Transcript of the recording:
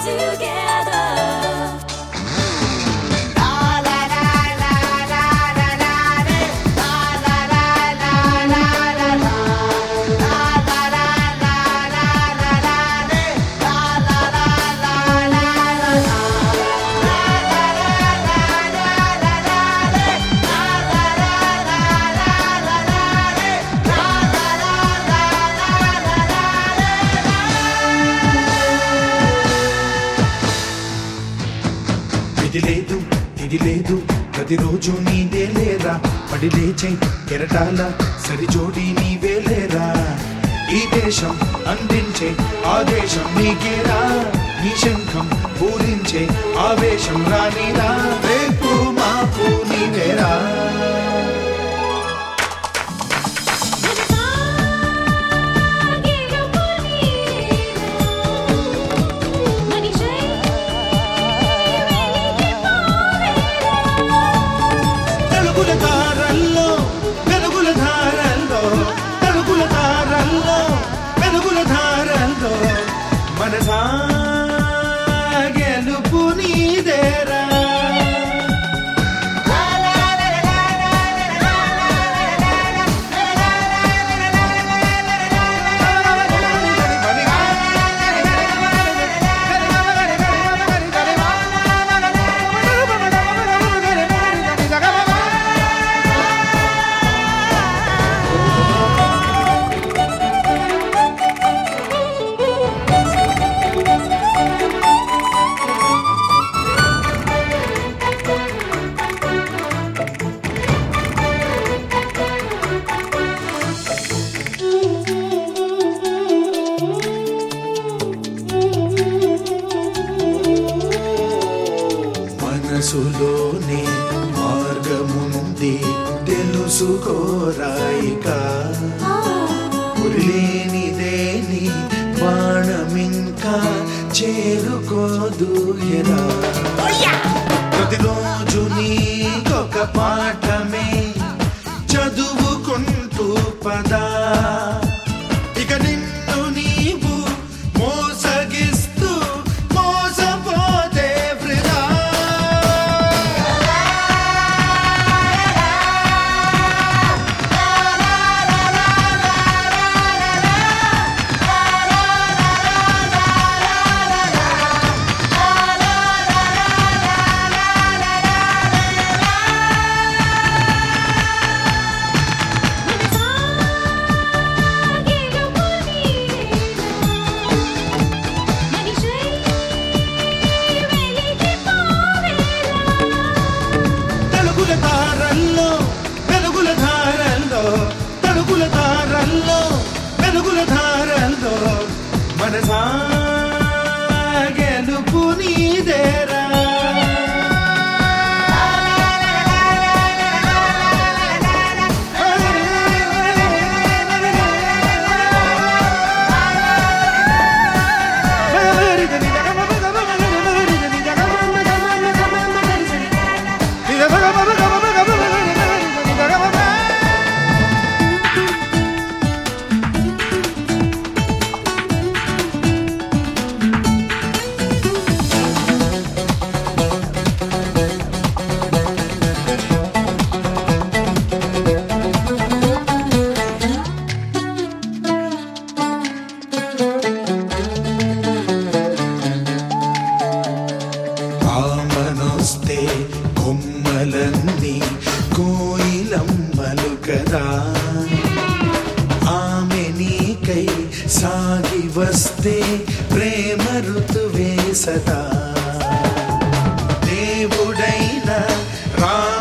together. ఇది లేదు ఇది లేదు ప్రతిరోజు నీదే లేరా పడి లేచే కెరటాల సరిజోడి నీవే లేరా ఈ దేశం అందించే ఆదేశం నీకేరా నీ శంఖం పూరించే ఆవేశం రానిరా రేపు మాపు నీవేరా తలుపుల ధారల్లో వెలుగుల ధారల్లో తలుపుల ధారల్లో వెలుగుల ధారల్లో మనసా గెలుపు నీదేరా మనసులోనే మార్గముంది తెలుసుకోరాయిక ఉరిలేనిదేని బాణమింకా చేరుకోదు ఎరా ప్రతిరోజు నీకొక పాఠమే చదువుకుంటూ పదా ఇక నిన్ను నీవు మోసగిస్తూ మోసపోతే వృధా తలుపుల ధారల్లో వెలుగుల ధారల్లో తలుపుల ధారల్లో వెలుగుల ధారల్లో మనసా గెలుపు నీదేరా ఆమనొస్తే కొమ్మలన్నీ కోయిలమ్మలు కదా ఆమె నీకై సాగి వస్తే ప్రేమ ఋతువే సదా దేవుడైన రా